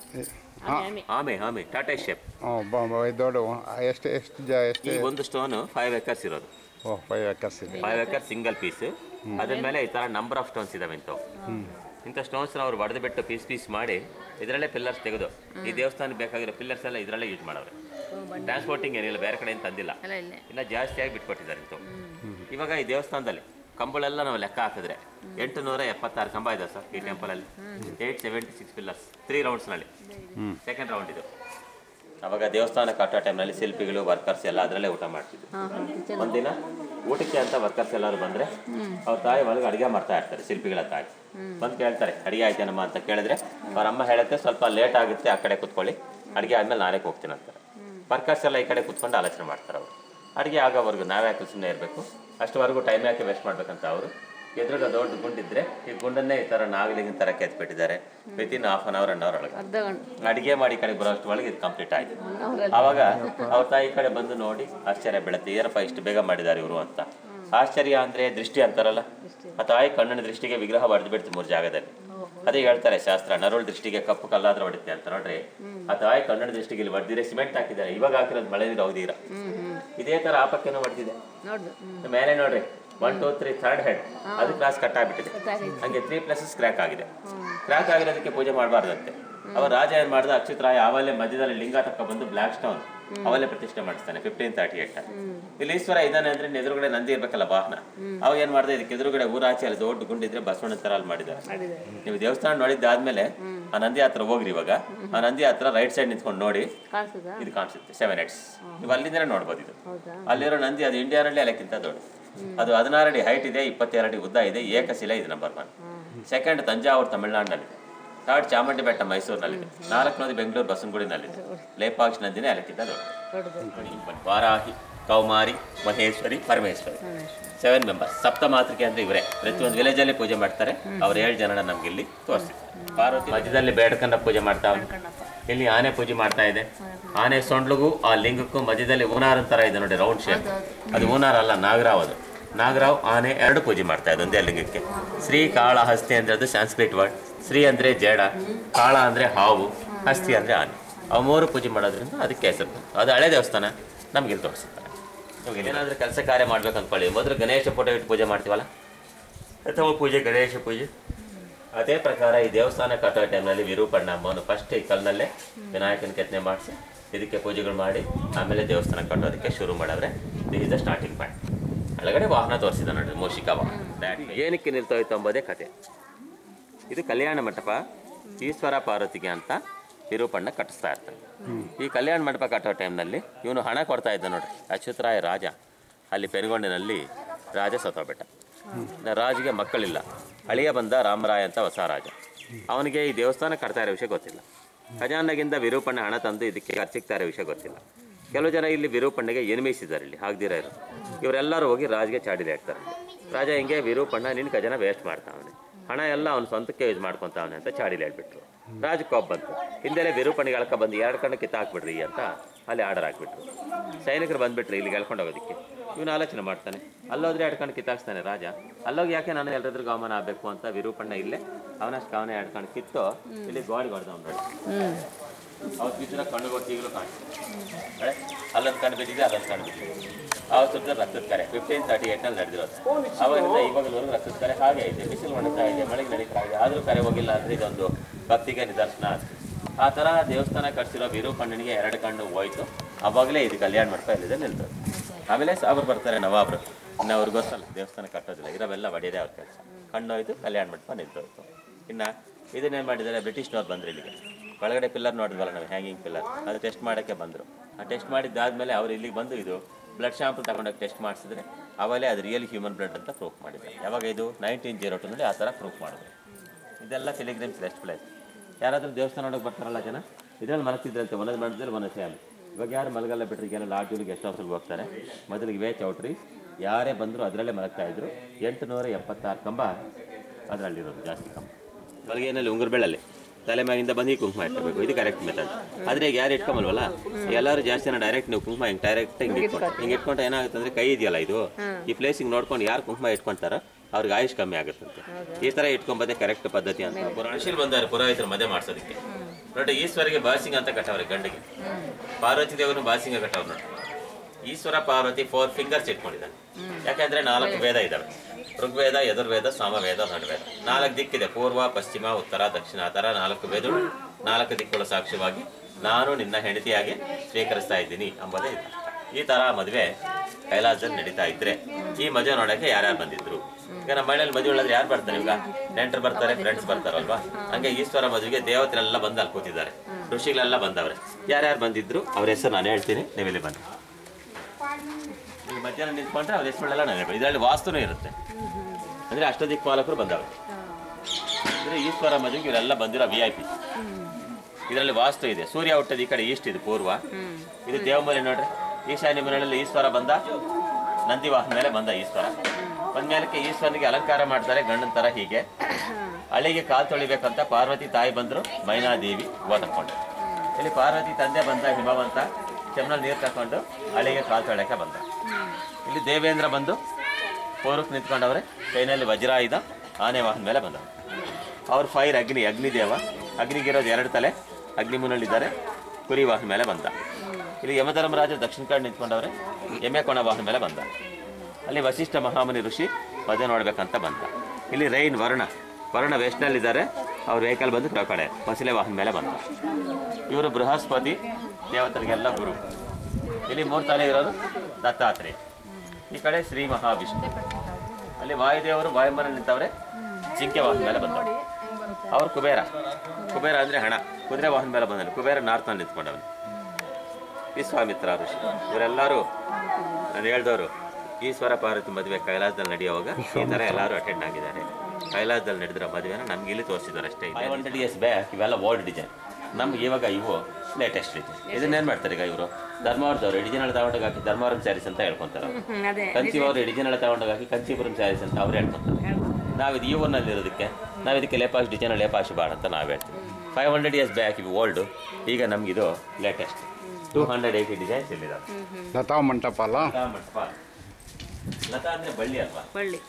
ಹಾಂ ಆಮೆ ಆಮೆ ಟಾಟಾ ಶೇಪ್ ದೊಡ್ಡ ಎಷ್ಟು ಎಷ್ಟು ಜ ಎಷ್ಟು ಈ ಒಂದು ಸ್ಟೋನು ಫೈವ್ ಎಕರ್ಸ್ ಇರೋದು ಓ ಫೈವ್ ಎಕರ್ಸ್ ಇದೆ ಫೈವ್ ಎಕರ್ ಸಿಂಗಲ್ ಪೀಸ್ ಅದ್ರ ಮೇಲೆ ಈ ಥರ ನಂಬರ್ ಆಫ್ ಸ್ಟೋನ್ಸ್ ಇದಾವೆ ಇಂಥವು ಇಂಥ ಸ್ಟೋನ್ಸ್ನ ಅವ್ರು ಹೊಡೆದು ಬಿಟ್ಟು ಪೀಸ್ ಪೀಸ್ ಮಾಡಿ ಇದರಲ್ಲೇ ಪಿಲ್ಲರ್ಸ್ ತೆಗೆದು ಈ ದೇವಸ್ಥಾನಕ್ಕೆ ಬೇಕಾಗಿರೋ ಪಿಲ್ಲರ್ಸ್ ಎಲ್ಲ ಇದರಲ್ಲೇ ಯೂಸ್ ಮಾಡವ್ರೆ ಟ್ರಾನ್ಸ್ಪೋರ್ಟಿಂಗ್ ಏನಿಲ್ಲ ಬೇರೆ ಕಡೆಯಿಂದ ತಂದಿಲ್ಲ ಎಲ್ಲ ಇಲ್ಲೇ ಇನ್ನ ಜಾಸ್ತಿಯಾಗಿ ಬಿಟ್ಕೊಟ್ಟಿದ್ದಾರೆ ಇಂಥವು ಇವಾಗ ಈ ದೇವಸ್ಥಾನದಲ್ಲಿ ಕಂಬಳೆಲ್ಲ ನಾವು ಲೆಕ್ಕ ಹಾಕಿದ್ರೆ ಎಂಟು ನೂರ ಎಪ್ಪತ್ತಾರು ಕಂಬ ಇದೆ ಸರ್ ಈ ಟೆಂಪಲಲ್ಲಿ eight seventy six pillars three ರೌಂಡ್ಸ್ನಲ್ಲಿ ಸೆಕೆಂಡ್ ರೌಂಡ್ ಇದು ಅವಾಗ ದೇವಸ್ಥಾನ ಕಟ್ಟೋ ಟೈಮ್ನಲ್ಲಿ ಶಿಲ್ಪಿಗಳು ವರ್ಕರ್ಸ್ ಎಲ್ಲ ಅದರಲ್ಲೇ ಊಟ ಮಾಡ್ತಿದ್ರು ಒಂದಿನ ಊಟಕ್ಕೆ ಅಂತ ವರ್ಕರ್ಸ್ ಎಲ್ಲರೂ ಬಂದ್ರೆ ಅವ್ರ ತಾಯಿ ಒಳಗೆ ಅಡುಗೆ ಮಾಡ್ತಾ ಇರ್ತಾರೆ ಶಿಲ್ಪಿಗಳ ತಾಯಿ ಬಂದು ಕೇಳ್ತಾರೆ ಅಡುಗೆ ಆಯ್ತೇನಮ್ಮ ಅಂತ ಕೇಳಿದ್ರೆ ಅವ್ರ ಅಮ್ಮ ಹೇಳುತ್ತೆ ಸ್ವಲ್ಪ ಲೇಟ್ ಆಗುತ್ತೆ ಆ ಕಡೆ ಕುತ್ಕೊಳ್ಳಿ ಅಡುಗೆ ಆದ್ಮೇಲೆ ನಾನೇ ಹೋಗ್ತೀನಿ ಅಂತಾರೆ ವರ್ಕರ್ಸ್ ಎಲ್ಲ ಈ ಕಡೆ ಕುತ್ಕೊಂಡು ಆಲೋಚನೆ ಮಾಡ್ತಾರೆ ಅವರು ಅಡುಗೆ ಆಗೋವರೆಗೂ ನಾವೇ ಯಾಕೆ ಸುಮ್ಮನೆ ಇರಬೇಕು ಅಷ್ಟವರೆಗೂ ಟೈಮ್ ಯಾಕೆ ವೇಸ್ಟ್ ಮಾಡ್ಬೇಕಂತ ಅವರು ಎದುರುಗ ದೊಡ್ಡ ಗುಂಡಿದ್ರೆ ಈ ಗುಂಡನ್ನೇ ಈ ಥರ ನಾಗಲಿಂಗಿನ ಥರ ಕೆತ್ಬಿಟ್ಟಿದ್ದಾರೆ within half an hour an hour ಒಳಗೆ ಅರ್ಧ ಗಂಟೆ ಅಡಿಗೆ ಮಾಡಿ ಈ ಕಡೆ ಬರೋಷ್ಟೊಳಗೆ ಇದು ಕಂಪ್ಲೀಟ್ ಆಯ್ತು ಅವಾಗ ಅವ್ರ ತಾಯಿ ಈ ಕಡೆ ಬಂದು ನೋಡಿ ಆಶ್ಚರ್ಯ ಬೀಳುತ್ತೆ ಏನಪ್ಪ ಇಷ್ಟು ಬೇಗ ಮಾಡಿದ್ದಾರೆ ಇವರು ಅಂತ ಆಶ್ಚರ್ಯ ಅಂದ್ರೆ ದೃಷ್ಟಿ ಅಂತಾರಲ್ಲ ಆ ತಾಯಿ ಕಣ್ಣಿನ ದೃಷ್ಟಿಗೆ ವಿಗ್ರಹ ಹೊಡೆದು ಬಿಡ್ತು ಮೂರು ಜಾಗದಲ್ಲಿ ಅದೇ ಹೇಳ್ತಾರೆ ಶಾಸ್ತ್ರ ನರುಳ್ ದೃಷ್ಟಿಗೆ ಕಪ್ಪು ಕಲ್ಲಾದ್ರೆ ಹೊಡಿತೆ ಅಂತ ನೋಡ್ರಿ ಆ ತಾಯಿ ಕಣ್ಣಿನ ದೃಷ್ಟಿಗೆ ಇಲ್ಲಿ ಹೊಡೆದಿದ್ರೆ ಸಿಮೆಂಟ್ ಹಾಕಿದ್ದಾರೆ ಇವಾಗ ಹಾಕಿರೋದು ಮಳೆ ನೀರು ಹೌದಿರ ಇದೇ ತರ ಆಪಕ್ಕೇನೋ ಹೊಡೆದಿದೆ ನೋಡ್ದು ಹ್ಞೂ ಮೇಲೆ ನೋಡ್ರಿ one two three third head ಅದು ಕ್ಲಾಸ್ ಕಟ್ ಆಗ್ಬಿಟ್ಟಿದೆ ಹಂಗೆ ತ್ರೀ ಪ್ಲಸಸ್ ಕ್ರ್ಯಾಕ್ ಆಗಿದೆ ಕ್ರ್ಯಾಕ್ ಆಗಿರೋದಕ್ಕೆ ಪೂಜೆ ಮಾಡಬಾರ್ದಂತೆ ಅವ ರಾಜ ಏನ್ ಮಾಡ್ದ ಅಚ್ಯುತರಾಯ ಆವಲ್ಲೇ ಮಧ್ಯದಲ್ಲಿ ಲಿಂಗ ತಕ್ಕ ಬಂದು ಬ್ಲಾಕ್ ಸ್ಟೋನ್ ಅವಲ್ಲೇ ಪ್ರತಿಷ್ಠೆ ಮಾಡಿಸ್ತಾನೆ ಫಿಫ್ಟೀನ್ ತರ್ಟಿ ಏಟ್ ಇಲ್ಲಿ ಈಶ್ವರ ಇದ್ದಾನೆ ಅಂದ್ರೆ ಇನ್ನು ಎದುರುಗಡೆ ನಂದಿ ಇರ್ಬೇಕಲ್ಲ ವಾಹನ ಅವಾಗ ಏನ್ ಮಾಡ್ದೆ ಇದಕ್ಕೆ ಎದುರುಗಡೆ ಊರಾಚೆ ಅಲ್ಲಿ ದೊಡ್ಡ ಗುಂಡಿದ್ರೆ ಬಸವಣ್ಣ ತರ ಅಲ್ಲಿ ಮಾಡಿದ್ದಾರೆ ನೀವು ದೇವಸ್ಥಾನ ನೋಡಿದ್ದಾದ್ಮೇಲೆ ಆ ನಂದಿ ಹತ್ರ ಹೋಗ್ರಿ ಇವಾಗ ಆ ನಂದಿ ಹತ್ರ ರೈಟ್ ಸೈಡ್ ನಿಂತ್ಕೊಂಡು ನೋಡಿ ಕಾಣಿಸ್ತದಾ ಇದು ಕಾಣಿಸುತ್ತೆ ಸೆವೆನ್ ಏಟ್ಸ್ ನೀವು ಅಲ್ಲಿಂದನೇ ನೋಡ್ಬೋದು ಇದು ಹೌದಾ ಅಲ್ಲಿರೋ ನಂದಿ ಅದು ಇಂಡಿಯಾನಲ್ಲಿ ಎಲ್ಲಕ್ಕಿಂತ ದೊಡ್ಡ ಅದು ಹದಿನಾರು ಅಡಿ ಹೈಟ್ ಇದೆ ಇಪ್ಪತ್ತೆರಡು ಅಡಿ ಉದ್ದ ಇದೆ ಏಕಶಿಲೆ ಇದು ನಂಬರ್ ಒನ್ ಸೆಕೆಂಡ್ ತಂಜಾವೂರು ತಮಿಳ್ನಾಡಿನಲ್ಲಿದೆ ಥರ್ಡ್ ಚಾಮುಂಡಿ ಬೆಟ್ಟ ಮೈಸೂರಿನಲ್ಲಿದೆ ನಾಲ್ಕನೇದು ಬೆಂಗಳೂರು ಬಸವನಗುಡಿನಲ್ಲಿದೆ ಲೇಪಾಕ್ಷ ನಂದಿನೇ ಎಲ್ಲಕ್ಕಿಂತ ದೊಡ್ಡ ದೊಡ್ಡದು ನೋಡಿ, ವಾರಾಹಿ ಕೌಮಾರಿ ಮಹೇಶ್ವರಿ ಪರಮೇಶ್ವರಿ ಸೆವೆನ್ ಮೆಂಬರ್ಸ್ ಸಪ್ತ ಮಾತೃಕೆ ಅಂದ್ರೆ ಇವರೇ ಪ್ರತಿಯೊಂದು ವಿಲೇಜ್ ಅಲ್ಲಿ ಪೂಜೆ ಮಾಡ್ತಾರೆ ಅವ್ರ ಏಳು ಜನನ ನಮ್ಗೆ ಇಲ್ಲಿ ತೋರಿಸಿದ್ದಾರೆ ಪಾರ್ವತಿ ಮಧ್ಯದಲ್ಲಿ ಬೇಡಕನ್ನ ಪೂಜೆ ಮಾಡ್ತಾವೆ ಇಲ್ಲಿ ಆನೆ ಪೂಜೆ ಮಾಡ್ತಾ ಇದೆ ಆನೆ ಸೊಂಡ್ಲಿಗೂ ಆ ಲಿಂಗಕ್ಕೂ ಮಧ್ಯದಲ್ಲಿ ಊನಾರ್ ತರ ಇದೆ ನೋಡಿ ರೌಂಡ್ ಶೇಪ್ ಅದು ಊನಾರ್ ಅಲ್ಲ ನಾಗರಾವ್ ಅದು ನಾಗರಾವ್ ಆನೆ ಎರಡು ಪೂಜೆ ಮಾಡ್ತಾ ಇದೆ ಒಂದೇ ಲಿಂಗಕ್ಕೆ ಶ್ರೀ ಕಾಳ ಹಸ್ತಿ ಅಂದ್ರೆ ಅದು ಸಂಸ್ಕೃತ್ ವರ್ಡ್ ಶ್ರೀ ಅಂದ್ರೆ ಜೇಡ ಕಾಳ ಅಂದ್ರೆ ಹಾವು ಹಸ್ತಿ ಅಂದ್ರೆ ಆನೆ ಅವು ಮೂರು ಪೂಜೆ ಮಾಡೋದ್ರಿಂದ ಅದಕ್ಕೆ ಹೆಸರು ಬಂತು. ಅದು ಹಳೆ ದೇವಸ್ಥಾನ ನಮ್ಗೆ ಇಲ್ಲಿ ತೋರಿಸ್ತಾರೆ ಇವಾಗ ಏನಾದರೂ ಕೆಲಸ ಕಾರ್ಯ ಮಾಡ್ಬೇಕು ಅಂದ್ಕೊಳ್ಳಿ ಮೊದಲು ಗಣೇಶ ಫೋಟೋ ಇಟ್ಟು ಪೂಜೆ ಮಾಡ್ತೀವಲ್ಲ ಅಥವಾ ಪೂಜೆ ಗಣೇಶ ಪೂಜೆ ಅದೇ ಪ್ರಕಾರ ಈ ದೇವಸ್ಥಾನ ಕಟ್ಟೋ ಟೈಮ್ನಲ್ಲಿ ವಿರೂಪಣ್ಣ ಅಮ್ಮನು ಫಸ್ಟ್ ಈ ಕಲ್ಲಲ್ಲೇ ವಿನಾಯಕನ ಕೆತ್ತನೆ ಮಾಡಿಸಿ ಇದಕ್ಕೆ ಪೂಜೆಗಳು ಮಾಡಿ ಆಮೇಲೆ ದೇವಸ್ಥಾನ ಕಟ್ಟೋದಕ್ಕೆ ಶುರು ಮಾಡಿದ್ರೆ this is the starting point ಒಳಗಡೆ ವಾಹನ ತೋರಿಸಿದ ನೋಡ್ರಿ ಮೂಷಿಕ ವಾಹನ ಏನಕ್ಕೆ ನಿಲ್ತೋಯ್ತು ಎಂಬುದೇ ಕತೆ ಇದು ಕಲ್ಯಾಣ ಮಂಟಪ ಈಶ್ವರ ಪಾರ್ವತಿಗೆ ಅಂತ ವಿರೂಪಣ್ಣ ಕಟ್ಟಿಸ್ತಾ ಇರ್ತಾನೆ ಈ ಕಲ್ಯಾಣ ಮಂಟಪ ಕಟ್ಟೋ ಟೈಮ್ನಲ್ಲಿ ಇವನು ಹಣ ಕೊಡ್ತಾ ಇದ್ದ ನೋಡ್ರಿ ಅಚ್ಯುತರಾಯ ರಾಜ ಅಲ್ಲಿ ಪೆರುಗೊಂಡಿನಲ್ಲಿ ರಾಜ ಸತ್ತೋಗ್ಬಿಟ್ಟ ಇನ್ನು ರಾಜಿಗೆ ಮಕ್ಕಳಿಲ್ಲ ಅಳಿಯ ಬಂದ ರಾಮರಾಯ ಅಂತ ಹೊಸ ರಾಜ ಅವನಿಗೆ ಈ ದೇವಸ್ಥಾನ ಕಟ್ತಾ ಇರೋ ವಿಷಯ ಗೊತ್ತಿಲ್ಲ ಖಜಾನಾಗಿಂದ ವಿರೂಪಣ್ಣ ಹಣ ತಂದು ಇದಕ್ಕೆ ಖರ್ಚಿಗ್ತಾ ಇರೋ ವಿಷಯ ಗೊತ್ತಿಲ್ಲ ಕೆಲವು ಜನ ಇಲ್ಲಿ ವಿರೂಪಣ್ಣಗೆ ಎನಿಮಿಸಿದ್ದಾರೆ ಇಲ್ಲಿ ಹಾಕ್ದಿರ ಇರೋ ಇವರೆಲ್ಲರೂ ಹೋಗಿ ರಾಜ್ಗೆ ಚಾಡಿಲಿ ಹಾಕ್ತಾರೆ ರಾಜ ಹಿಂಗೆ ವಿರೂಪಣ್ಣ ನಿನ್ನ ಖಜಾನ ವೇಸ್ಟ್ ಮಾಡ್ತಾವನೆ ಹಣ ಎಲ್ಲ ಅವ್ನ ಸ್ವಂತಕ್ಕೆ ಯೂಸ್ ಮಾಡ್ಕೊತಾವನೆ ಅಂತ ಚಾಡಿಲಿ ಹೇಳ್ಬಿಟ್ರು ರಾಜ ಕೋಪ್ ಬಂತು ಹಿಂದೆಲೆ ವಿರೂಪಣಿಗೆ ಎಳ್ಕ ಬಂದು ಎರಡು ಕಣ್ಣು ಕಿತ್ತಾಕ್ಬಿಡ್ರಿ ಅಂತ ಅಲ್ಲಿ ಆರ್ಡರ್ ಹಾಕ್ಬಿಟ್ರು ಸೈನಿಕರು ಬಂದ್ಬಿಟ್ರು ಇಲ್ಲಿಗೆ ಎಳ್ಕೊಂಡು ಹೋಗೋದಕ್ಕೆ ಇವನು ಆಲೋಚನೆ ಮಾಡ್ತಾನೆ ಅಲ್ಲೋದ್ರೆ ಎರಡು ಕಣ್ಣು ಕಿತ್ತಾಕ್ಸ್ತಾನೆ ರಾಜ ಅಲ್ಲೋಗಿ ಯಾಕೆ ನಾನು ಎಲ್ಲರಿಗೂ ಅವಮಾನ ಆಗಬೇಕು ಅಂತ ವಿರೂಪಣ್ಣ ಇಲ್ಲೇ ಅವನಷ್ಟು ಅವನೇ ಎರಡು ಕಣ್ಣು ಕಿತ್ತು ಇಲ್ಲಿ ಗೋಡಿಗೆ ಹೊಡೆದ ನೋಡಿ ಅವ್ರು ಬಿದ್ದಿರೋ ಕಣ್ಣುಗಳು ಈಗಲೂ ಕಾಣಿಸ್ತಾರೆ ಅಲ್ಲೊಂದು ಕಣ್ಣು ಬಿದ್ದಿದೆ ಅಲ್ಲೊಂದು ಕಣ್ಣು ಬಿದ್ದಿದೆ ಅವಾಗ ಸುತ್ತ ರಕ್ತದ ಕರೆ ಫಿಫ್ಟೀನ್ ತರ್ಟಿ ಏಟ್ನಲ್ಲಿ ನಡೆದಿರೋದು ಅವಾಗಿಂದ ಇವಾಗಲವರೆಗೂ ರಕ್ತದ ಕರೆ ಹಾಗೆ ಇದೆ ಬಿಸಿಲು ಒಣಗ್ತಾ ಇದೆ ಮಳೆಗೆ ನಡೀತಾ ಇದೆ ಆದರೂ ಕರೆ ಹೋಗಿಲ್ಲ ಅಂದರೆ ಇದೊಂದು ಭಕ್ತಿಗೆ ನಿದರ್ಶನ ಆಗ್ತದೆ ಆ ಥರ ದೇವಸ್ಥಾನ ಕಟ್ಸಿರೋ ವಿರೂಪಣ್ಣನಿಗೆ ಎರಡು ಕಣ್ಣು ಹೋಯ್ತು ಅವಾಗಲೇ ಇದು ಕಲ್ಯಾಣ ಮಂಟಪ ಇಲ್ಲಿದೆ ನಿಲ್ತದೆ ಆಮೇಲೆ ಸಾಬ್ರು ಬರ್ತಾರೆ ನವಾಬ್ರು ಇನ್ನು ಅವ್ರಿಗೆ ಗೊತ್ತಲ್ಲ ದೇವಸ್ಥಾನ ಕಟ್ಟೋದಿಲ್ಲ ಇರೋವೆಲ್ಲ ಒಡೆಯದೇ ಅವ್ರ ಕೆಲಸ ಕಣ್ಣು ಹೋಯ್ತು ಕಲ್ಯಾಣ ಮಂಟಪ ನಿಂತೋಯ್ತು ಇನ್ನು ಇದನ್ನೇನು ಮಾಡಿದ್ದಾರೆ ಬ್ರಿಟಿಷ್ನವ್ರು ಬಂದ್ರು ಇಲ್ಲಿಗೆ ಒಳಗಡೆ ಪಿಲ್ಲರ್ ನೋಡಿದ್ವಲ್ಲ ನಾವು ಹ್ಯಾಂಗಿಂಗ್ ಪಿಲ್ಲರ್ ಅದು ಟೆಸ್ಟ್ ಮಾಡೋಕ್ಕೆ ಬಂದರು ಆ ಟೆಸ್ಟ್ ಮಾಡಿದ್ದಾದ್ಮೇಲೆ ಅವ್ರು ಇಲ್ಲಿಗೆ ಬಂದು ಇದು ಬ್ಲಡ್ ಶಾಂಪಲ್ ತಗೊಂಡೋಗಿ ಟೆಸ್ಟ್ ಮಾಡಿಸಿದ್ರೆ ಅವಲೇ ಅದು ರಿಯಲ್ ಹ್ಯೂಮನ್ ಬ್ಲಡ್ ಅಂತ ಪ್ರೂಫ್ ಮಾಡಿದ್ದಾರೆ ಯಾವಾಗ ಇದು ನೈನ್ಟೀನ್ ಜೀರೋ ಟೂನಲ್ಲಿ ಆ ಥರ ಪ್ರೂಫ್ ಮಾಡಿದ್ರು ಇದೆಲ್ಲ ಫಿಲಿಗ್ರಿಮ್ಸ್ ರೆಸ್ಟ್ ಪ್ಲೇಸ್ ಯಾರಾದರೂ ದೇವಸ್ಥಾನ ನೋಡೋಕೆ ಬರ್ತಾರಲ್ಲ ಜನ ಇದರಲ್ಲಿ ಮಲಗ್ತಿದ್ರಂತೆ ಒಂದೊಂದು ಮಾಡಿದ್ರೆ ಒಂದೊಂದು ಫ್ಯಾಮಿಲಿ ಇವಾಗ ಯಾರು ಮಲಗಲ್ಲ ಬಿಟ್ಟರೆ ಈಗೆಲ್ಲ ಲಾಡ್ಜುಗಳಿಗೆ ಗೆಸ್ಟ್ ಹೌಸ್ಗೆ ಹೋಗ್ತಾರೆ ಮೊದಲಿಗೆ ಇವೇ ಚೌಟ್ರಿ ಯಾರೇ ಬಂದರೂ ಅದರಲ್ಲೇ ಮಲಗ್ತಾ ಇದ್ರು ಎಂಟುನೂರ ಎಪ್ಪತ್ತಾರು ಕಂಬ ಅದರಲ್ಲಿರೋದು ಜಾಸ್ತಿ ಕಂಬ ಮಲಗೇನಲ್ಲಿ ಉಂಗುರ ಬೆಳ್ಳಲ್ಲಿ ತಲೆ ಮ್ಯಾಗಿಂದ ಬಂದು ಈ ಕುಂಕುಮ ಇಟ್ಕೋಬೇಕು ಇದು ಕರೆಕ್ಟ್ ಮೆಥಡ್ ಆದರೆ ಈಗ ಯಾರು ಇಟ್ಕೊಂಬಲ್ವಲ್ಲ ಎಲ್ಲರೂ ಜಾಸ್ತಿ ಜನ ಡೈರೆಕ್ಟ್ ನೀವು ಕುಂಕುಮ ಹಿಂಗೆ ಡೈರೆಕ್ಟ್ ಹಿಂಗೆ ಇಟ್ಕೊಂಡು ಹಿಂಗೆ ಇಟ್ಕೊಂಡ್ರೆ ಏನಾಗುತ್ತೆ ಅಂದ್ರೆ ಕೈ ಇದೆಯಲ್ಲ ಇದು ಈ ಪ್ಲೇಸಿಗೆ ನೋಡ್ಕೊಂಡು ಯಾರು ಕುಂಕುಮ ಇಟ್ಕೊಂತಾರ ಅವ್ರಿಗೆ ಆಯುಷ್ ಕಮ್ಮಿ ಆಗುತ್ತಂತೆ ಈ ಥರ ಇಟ್ಕೊಂಬದೇ ಕರೆಕ್ಟ್ ಪದ್ಧತಿ ಅಂತ ಪುರಾಣಿಸಿಲ್ ಬಂದಾರೆ ಪುರೋಹಿತರು ಮದುವೆ ಮಾಡ್ಸೋದಕ್ಕೆ ನೋಡಿ ಈಶ್ವರಿಗೆ ಬಾಸಿಂಗ್ ಅಂತ ಕಟ್ಟವ್ರೆ ಗಂಡಿಗೆ ಪಾರ್ವತಿ ದೇವರು ಬಾಸಿಂಗ ಕಟ್ಟವ್ರು ನೋಡಿ ಈಶ್ವರ ಪಾರ್ವತಿ ಫೋರ್ ಫಿಂಗರ್ಸ್ ಇಟ್ಕೊಂಡಿದ್ದಾನೆ ಯಾಕಂದ್ರೆ ನಾಲ್ಕು ವೇದ ಇದಾವೆ ಋಗ್ವೇದ ಯದುರ್ವೇದ ಸಾಮವೇದ ಧನುರ್ವೇದ ನಾಲ್ಕು ದಿಕ್ಕಿದೆ ಪೂರ್ವ ಪಶ್ಚಿಮ ಉತ್ತರ ದಕ್ಷಿಣ ಆ ಥರ ನಾಲ್ಕು ವೇದಗಳು ನಾಲ್ಕು ದಿಕ್ಕುಗಳ ಸಾಕ್ಷ್ಯವಾಗಿ ನಾನು ನಿನ್ನ ಹೆಂಡತಿಯಾಗಿ ಸ್ವೀಕರಿಸ್ತಾ ಇದ್ದೀನಿ ಎಂಬುದೇ ಇದು ಈ ತರ ಮದುವೆ ಕೈಲಾಸದಲ್ಲಿ ನಡೀತಾ ಇದ್ರೆ ಈ ಮದುವೆ ನೋಡಕ್ಕೆ ಯಾರ್ಯಾರು ಬಂದಿದ್ರು ಈಗ ನಮ್ಮ ಮನೇಲಿ ಮದುವೆ ಉಳ್ಳಾದ್ರೆ ಯಾರು ಬರ್ತಾರೆ ಈಗ ನೆಂಟರು ಬರ್ತಾರೆ ಫ್ರೆಂಡ್ಸ್ ಬರ್ತಾರಲ್ವಾ ಹಂಗೆ ಈಶ್ವರ ಮದುವೆಗೆ ದೇವತೆರೆಲ್ಲ ಬಂದು ಅಲ್ಲಿ ಕೂತಿದ್ದಾರೆ ಋಷಿಗಳೆಲ್ಲ ಬಂದವ್ರೆ ಯಾರ್ಯಾರು ಬಂದಿದ್ರು ಅವ್ರ ಹೆಸರು ನಾನು ಹೇಳ್ತೀನಿ ನೀವಿಲ್ಲಿ ಬನ್ನಿ ಈಗ ಮಧ್ಯಾಹ್ನ ನಿಂತ್ಕೊಂಡ್ರೆ ಅವ್ರ ಹೆಸರುಗಳೆಲ್ಲ ನಾನು ಹೇಳ್ಬೋದು ಇದರಲ್ಲಿ ವಾಸ್ತುನೂ ಇರುತ್ತೆ ಅಂದ್ರೆ ಅಷ್ಟದಿಕ್ ಪಾಲಕರು ಬಂದವರು ಅಂದ್ರೆ ಈಶ್ವರ ಮದುವೆಗೆ ಇವರೆಲ್ಲ ಬಂದಿರೋ ವಿ ಐ ಪಿ ಇದರಲ್ಲಿ ವಾಸ್ತು ಇದೆ ಸೂರ್ಯ ಹುಟ್ಟದ ಈ ಕಡೆ ಈಸ್ಟ್ ಇದು ಪೂರ್ವ ಇದು ದೇವಮಲೆ ನೋಡ್ರಿ ಈಶಾನ್ಯ ಮನೆಯಲ್ಲಿ ಈಶ್ವರ ಬಂದ ನಂದಿ ವಾಹನ ಮೇಲೆ ಬಂದ ಈಶ್ವರ ಬಂದ್ಮೇಲಕ್ಕೆ ಈಶ್ವರನಿಗೆ ಅಲಂಕಾರ ಮಾಡ್ತಾರೆ ಗಂಡನ ತರ ಹೀಗೆ ಹಳಿಗೆ ಕಾಲು ತೊಳಿಬೇಕಂತ ಪಾರ್ವತಿ ತಾಯಿ ಬಂದ್ರು ಮೈನಾದೇವಿ ಓದಕೊಂಡು ಇಲ್ಲಿ ಪಾರ್ವತಿ ತಂದೆ ಬಂದ ಹಿಮವಂತ ಚೆಮ್ನಲ್ಲಿ ನೀರು ತಕೊಂಡು ಹಳಿಗೆ ಕಾಲು ತೊಳೆಯಕ್ಕೆ ಬಂದ ಇಲ್ಲಿ ದೇವೇಂದ್ರ ಬಂದು ಪೂರ್ವಕ್ಕೆ ನಿಂತ್ಕೊಂಡವ್ರೆ ಕೈನಲ್ಲಿ ವಜ್ರಾಯುಧ ಆನೆ ವಾಹನ ಮೇಲೆ ಬಂದವರು ಅವ್ರ ಫೈರ್ ಅಗ್ನಿ ಅಗ್ನಿದೇವ ಅಗ್ನಿಗಿರೋದು ಎರಡು ತಲೆ ಅಗ್ನಿ ಮುನ್ನಲ್ಲಿದ್ದಾರೆ ಕುರಿ ವಾಹನ ಮೇಲೆ ಬಂದ ಇಲ್ಲಿ ಯಮಧರ್ಮರಾಜ ದಕ್ಷಿಣ ಕಡೆ ನಿಂತ್ಕೊಂಡವ್ರೆ ಎಮ್ಮೆ ಕೊಣ ವಾಹನ ಮೇಲೆ ಬಂದ ಅಲ್ಲಿ ವಶಿಷ್ಠ ಮಹಾಮುನಿ ಋಷಿ ಮದುವೆ ನೋಡ್ಬೇಕಂತ ಬಂದ ಇಲ್ಲಿ ರೈನ್ ವರುಣ ವರುಣ ವೆಸ್ಟ್ನಲ್ಲಿದ್ದಾರೆ ಅವ್ರ ವೆಹಿಕಲ್ ಬಂದು ಆ ಕಡೆ ಮಸಿಲೆ ವಾಹನ ಮೇಲೆ ಬಂದ ಇವರು ಬೃಹಸ್ಪತಿ ದೇವತರಿಗೆಲ್ಲ ಗುರು ಇಲ್ಲಿ ಮೂರು ತಲೆ ಇರೋದು ದತ್ತಾತ್ರೇಯ ಈ ಕಡೆ ಶ್ರೀ ಮಹಾವಿಷ್ಣು ಅಲ್ಲಿ ವಾಯುದೇವರು ವಾಯುಮನ ನಿಂತವ್ರೆ ಜಿಂಕೆ ವಾಹನ ಮೇಲೆ ಬಂದವರು ಅವ್ರು ಕುಬೇರ ಕುಬೇರ ಅಂದ್ರೆ ಹಣ ಕುದುರೆ ವಾಹನ ಮೇಲೆ ಬಂದನು ಕುಬೇರ ನಾರ್ತಲ್ಲಿ ನಿಂತ್ಕೊಂಡವನು ವಿಶ್ವಾಮಿತ್ರ ಋಷಿ ಇವರೆಲ್ಲರೂ ನಾನು ಹೇಳ್ದವರು ಈಶ್ವರ ಪಾರ್ವತಿ ಮದುವೆ ಕೈಲಾಸದಲ್ಲಿ ನಡೆಯುವಾಗ ಈ ಥರ ಎಲ್ಲರೂ ಅಟೆಂಡ್ ಆಗಿದ್ದಾರೆ ಕೈಲಾಸದಲ್ಲಿ ನಡೆದಿರೋ ಮದುವೆನ ನಮ್ಗೆ ಇಲ್ಲಿ ತೋರಿಸಿದ್ದಾರೆ ಅಷ್ಟೇ ಫೈವ್ ಹಂಡ್ರೆಡ್ ಇಯರ್ಸ್ ಬ್ಯಾಕ್ ಇವೆಲ್ಲ ಓಲ್ಡ್ ಡಿಸೈನ್ ನಮ್ಗೆ ಇವಾಗ ಇವು ಲೇಟೆಸ್ಟ್ ಡಿಸೈನ್ ಇದನ್ನೇನು ಮಾಡ್ತಾರೆ ಈಗ ಇವರು ಧರ್ಮವರದವ್ರು ಡಿಜಿನಲ್ ತಗೊಂಡೋಗಿ ಹಾಕಿ ಧರ್ಮವರಂ ಸ್ಯಾರೀಸ್ ಅಂತ ಹೇಳ್ಕೊಂತಾರೆ ಅವ್ರು. ಅದೇ ಕಂಚಿಯವರು ಡಿಜೈನ್ ತಗೊಂಡೋಗಿ ಹಾಕಿ ಕಂಚಿಪುರಂ ಸ್ಯಾರೀಸ್ ಅಂತ ಅವ್ರು ಹೇಳ್ಕೊಂತಾರೆ ನಾವು ಇದು ಇವನಲ್ಲಿ ಇರೋದಕ್ಕೆ ನಾವು ಇದಕ್ಕೆ ಲೇಪಾಶ್ ಡಿಜೈನ್ ಲೇಪಾಶ್ ಬಾಳ ಅಂತ ನಾವು ಹೇಳ್ತೀವಿ ಫೈವ್ ಹಂಡ್ರೆಡ್ ಇಯರ್ಸ್ ಬ್ಯಾಕ್ ಇವು ಓಲ್ಡು ಈಗ ನಮಗಿದು latest two hundred eighty designs ಇಲ್ಲಿದ್ದಾವೆ ಲತಾ ಮಂಟಪ ಅಲ್ಲ ಲತಾ ಮಂಟಪ ಲತಾ ಅಂದರೆ ಬಳ್ಳಿ ಅಲ್ವಾ ಬಳ್ಳಿ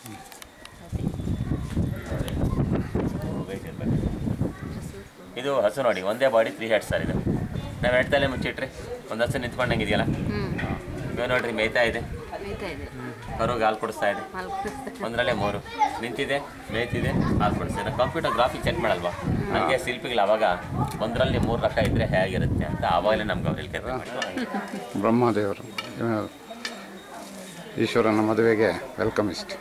Wait ಇರ್ಬೇಕು. ಇದು ಹಸು ನೋಡಿ ಒಂದೇ ಬಾಡಿ ತ್ರೀ ಹೆಡ್ ಸರ್ ಇದು ನಾವು ಹೆಡ್ತಲ್ಲೇ ಮುಚ್ಚಿಟ್ರಿ ಒಂದು ಹಸು ನಿಂತ್ಕೊಂಡಂಗೆ ಇದೆಯಲ್ಲ ಇವಾಗ ನೋಡ್ರಿ ಮೇಯ್ತಾ ಇದೆ ಮೇಯ್ತಾ ಇದೆ ಕರುಗೆ ಹಾಲು ಕುಡಿಸ್ತಾ ಇದೆ ಮಲ್ಕೊಳಿಸ್ತಾ ಒಂದರಲ್ಲೇ ಮೂರು ನಿಂತಿದೆ ಮೇಯ್ತಿದೆ ಹಾಲು ಕೊಡಿಸ್ತಿದೆ ನಾವು ಕಂಪ್ಯೂಟರ್ ಗ್ರಾಫಿಕ್ ಚೆಕ್ ಮಾಡಲ್ವಾ ನನಗೆ ಶಿಲ್ಪಿಗಳು ಅವಾಗ ಒಂದರಲ್ಲಿ ಮೂರು ರೊಕ್ಕ ಇದ್ದರೆ ಹೇಗಿರುತ್ತೆ ಅಂತ ಆವಾಗಲೇ ನಮ್ಗೆ ಅವ್ರಲ್ಲಿ ಕೆಲಸ ಮಾಡ್ತಾರೆ ಬ್ರಹ್ಮದೇವರು ಇವ್ನು ಈಶ್ವರನ ಮದುವೆಗೆ ವೆಲ್ಕಮ್ ಇಸ್ಟ್